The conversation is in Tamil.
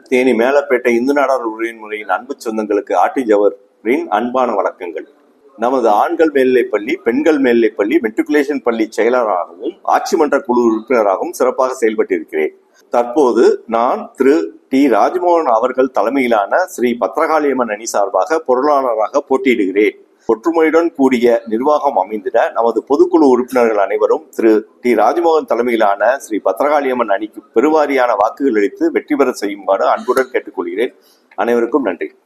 தேனி மேலப்பேட்டை இந்து நாடார் உரிமை முறையின் அன்பு சொந்தங்களுக்கு ஆட்டி ஜவரின் அன்பான வணக்கங்கள் நமது ஆண்கள் மேல்நிலைப் பள்ளி பெண்கள் மேல்நிலைப் பள்ளி மெட்ரிகுலேஷன் பள்ளி செயலராகவும் ஆட்சி மன்ற குழு உறுப்பினராகவும் சிறப்பாக செயல்பட்டிருக்கிறேன் தற்போது நான் திரு டி ராஜ்மோகன் அவர்கள் தலைமையிலான ஸ்ரீ பத்ரகாளியம்மன் அணி சார்பாக பொருளாளராக போட்டியிடுகிறேன் ஒற்றுமையுடன் கூடிய நிர்வாகம் அமைந்திட நமது பொதுக்குழு உறுப்பினர்கள் அனைவரும் திரு டி ராஜ்மோகன் தலைமையிலான ஸ்ரீ பத்ரகாளியம்மன் அணிக்கு பெருவாரியான வாக்குகள் அளித்து வெற்றி பெற செய்யுமாறு அன்புடன் கேட்டுக்கொள்கிறேன் அனைவருக்கும் நன்றி